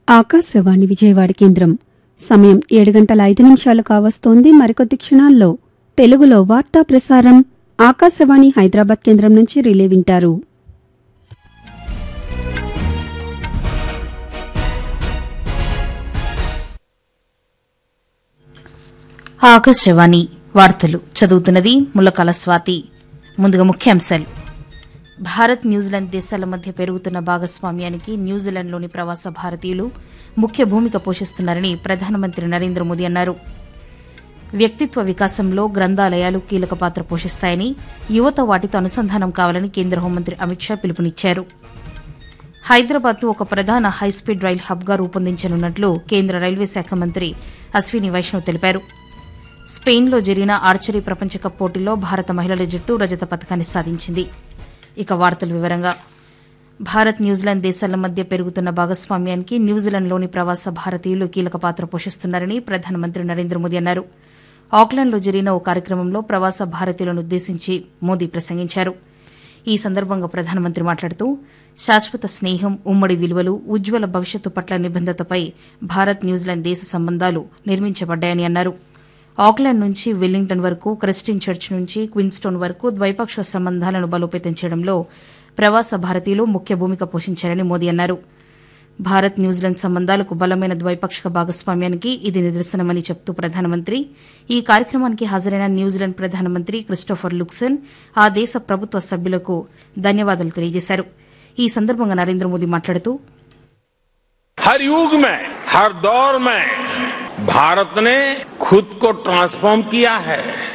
ఆకాశవాణి విజయవాడ కేంద్రం సమయం ఏడు గంటల ఐదు నిమిషాలు కావస్తోంది మరికొద్ది క్షణాల్లో తెలుగులో వార్తా ప్రసారం ఆకాశవాణి హైదరాబాద్ కేంద్రం నుంచి రిలే వింటారు ఆకాశవాణి వార్తలు చదువుతున్నది ముల్లకాల స్వాతి ముందుగా ముఖ్యాంశాలు భారత్ న్యూజిలాండ్ దేశాల మధ్య పెరుగుతున్న భాగస్వామ్యానికి న్యూజిలాండ్లోని ప్రవాస భారతీయులు ముఖ్య భూమిక పోషిస్తున్నారని ప్రధానమంత్రి నరేంద్ర మోదీ అన్నారు వ్యక్తిత్వ వికాసంలో గ్రంథాలయాలు కీలక పాత్ర పోషిస్తాయని యువత వాటితో అనుసంధానం కావాలని కేంద్ర హోంమంత్రి అమిత్ షా పిలుపునిచ్చారు హైదరాబాద్ను ఒక ప్రధాన హైస్పీడ్ రైల్ హబ్గా రూపొందించనున్నట్లు కేంద్ర రైల్వే శాఖ మంత్రి అశ్విని వైష్ణవ్ తెలిపారు స్పెయిన్లో జరిగిన ఆర్చరీ ప్రపంచ కప్ పోటీల్లో భారత మహిళల జట్టు రజత పథకాన్ని సాధించింది ఇక వార్తల వివరంగా భారత్ న్యూజిలాండ్ దేశాల మధ్య పెరుగుతున్న భాగస్వామ్యానికి న్యూజిలాండ్లోని ప్రవాస భారతీయులు కీలక పాత్ర పోషిస్తున్నారని ప్రధానమంత్రి నరేంద్ర మోదీ అన్నారు ఆక్లాండ్లో జరిగిన ఓ కార్యక్రమంలో ప్రవాస భారతీయులను ఉద్దేశించి మోదీ ప్రసంగించారు ఈ సందర్భంగా ప్రధానమంత్రి మాట్లాడుతూ శాశ్వత స్నేహం ఉమ్మడి విలువలు ఉజ్వల భవిష్యత్తు పట్ల నిబంధతపై భారత్ న్యూజిలాండ్ దేశ సంబంధాలు నిర్మించబడ్డాయని అన్నారు ఆక్లాండ్ నుంచి వెల్లింగ్టన్ వరకు క్రిస్టియన్ చర్చ్ నుంచి క్విన్స్టోన్ వరకు ద్వైపాక్షిక సంబంధాలను బలోపేతం చేయడంలో ప్రవాస భారతీయులు ముఖ్య భూమిక పోషించారని మోదీ అన్నారు భారత్ న్యూజిలాండ్ సంబంధాలకు బలమైన ద్వైపాక్షిక భాగస్వామ్యానికి ఇది నిదర్శనమని చెప్తూ ప్రధానమంత్రి ఈ కార్యక్రమానికి హాజరైన న్యూజిలాండ్ ప్రధానమంత్రి క్రిస్టోఫర్ లుక్సెన్ ఆ దేశ ప్రభుత్వ సభ్యులకు ధన్యవాదాలు తెలియజేశారు ఈ సందర్భంగా నరేంద్ర మోదీ మాట్లాడుతూ हर युग में हर दौर में भारत ने खुद को ट्रांसफॉर्म किया है